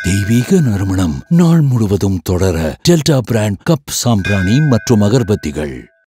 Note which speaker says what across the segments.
Speaker 1: தெய்வீக நறுமணம் நாள் முழுவதும் தொடர டெல்டா பிராண்ட் கப் சாம்பிராணி மற்றும் அகர்பத்திகள்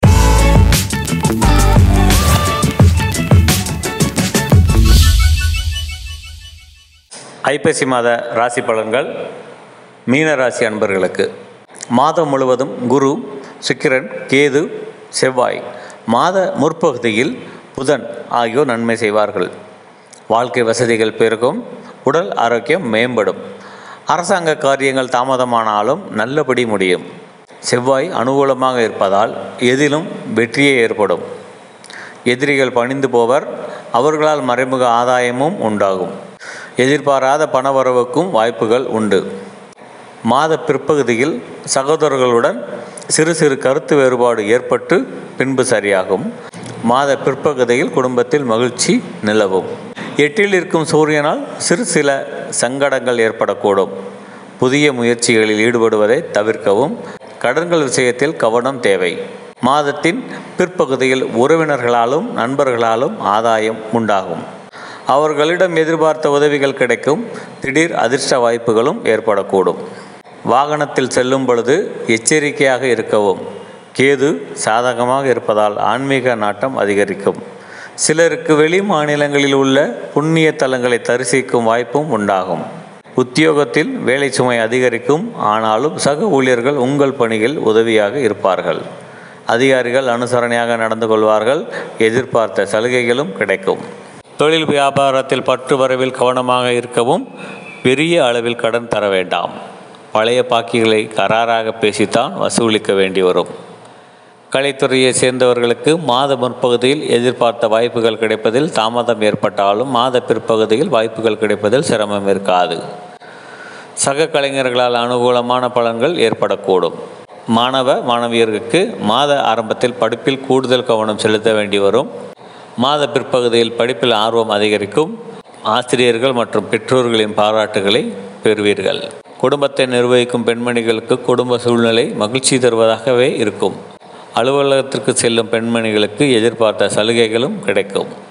Speaker 2: ஐப்பசி மாத ராசி பலன்கள் மீன ராசி அன்பர்களுக்கு மாதம் முழுவதும் குரு சுக்கிரன் கேது செவ்வாய் மாத முற்பகுதியில் புதன் ஆகியோர் நன்மை செய்வார்கள் வாழ்க்கை வசதிகள் பெருகும் உடல் ஆரோக்கியம் மேம்படும் அரசாங்க காரியங்கள் தாமதமானாலும் நல்லபடி முடியும் செவ்வாய் அனுகூலமாக இருப்பதால் எதிலும் வெற்றியே ஏற்படும் எதிரிகள் பணிந்து போவர் அவர்களால் மறைமுக ஆதாயமும் உண்டாகும் எதிர்பாராத பணவரவுக்கும் வாய்ப்புகள் உண்டு மாத பிற்பகுதியில் சகோதரர்களுடன் சிறு சிறு கருத்து வேறுபாடு ஏற்பட்டு பின்பு சரியாகும் மாத பிற்பகுதியில் குடும்பத்தில் மகிழ்ச்சி நிலவும் எட்டில் இருக்கும் சூரியனால் சிறு சில சங்கடங்கள் ஏற்படக்கூடும் புதிய முயற்சிகளில் ஈடுபடுவதை தவிர்க்கவும் கடன்கள் விஷயத்தில் கவனம் தேவை மாதத்தின் பிற்பகுதியில் உறவினர்களாலும் நண்பர்களாலும் ஆதாயம் உண்டாகும் அவர்களிடம் எதிர்பார்த்த உதவிகள் கிடைக்கும் திடீர் அதிர்ஷ்ட வாய்ப்புகளும் ஏற்படக்கூடும் வாகனத்தில் செல்லும் பொழுது எச்சரிக்கையாக இருக்கவும் கேது சாதகமாக இருப்பதால் ஆன்மீக நாட்டம் அதிகரிக்கும் சிலருக்கு வெளி மாநிலங்களில் உள்ள புண்ணிய தலங்களை தரிசிக்கும் வாய்ப்பும் உண்டாகும் உத்தியோகத்தில் வேலை சுமை அதிகரிக்கும் ஆனாலும் சக ஊழியர்கள் உங்கள் பணியில் உதவியாக இருப்பார்கள் அதிகாரிகள் அனுசரணையாக நடந்து கொள்வார்கள் எதிர்பார்த்த சலுகைகளும் கிடைக்கும் தொழில் வியாபாரத்தில் பற்று வரவில் கவனமாக இருக்கவும் பெரிய அளவில் கடன் தர வேண்டாம் பழைய பாக்கிகளை கராராக பேசித்தான் வசூலிக்க வேண்டி வரும் கலைத்துறையை சேர்ந்தவர்களுக்கு மாத முற்பகுதியில் எதிர்பார்த்த வாய்ப்புகள் கிடைப்பதில் தாமதம் ஏற்பட்டாலும் மாத பிற்பகுதியில் வாய்ப்புகள் கிடைப்பதில் சிரமம் இருக்காது சக கலைஞர்களால் அனுகூலமான பலன்கள் ஏற்படக்கூடும் மாணவ மாணவியர்களுக்கு மாத ஆரம்பத்தில் படிப்பில் கூடுதல் கவனம் செலுத்த வேண்டி வரும் மாத பிற்பகுதியில் படிப்பில் ஆர்வம் அதிகரிக்கும் ஆசிரியர்கள் மற்றும் பெற்றோர்களின் பாராட்டுகளை பெறுவீர்கள் குடும்பத்தை நிர்வகிக்கும் பெண்மணிகளுக்கு குடும்ப சூழ்நிலை மகிழ்ச்சி தருவதாகவே இருக்கும் அலுவலகத்திற்கு செல்லும் பெண்மணிகளுக்கு எதிர்பார்த்த சலுகைகளும் கிடைக்கும்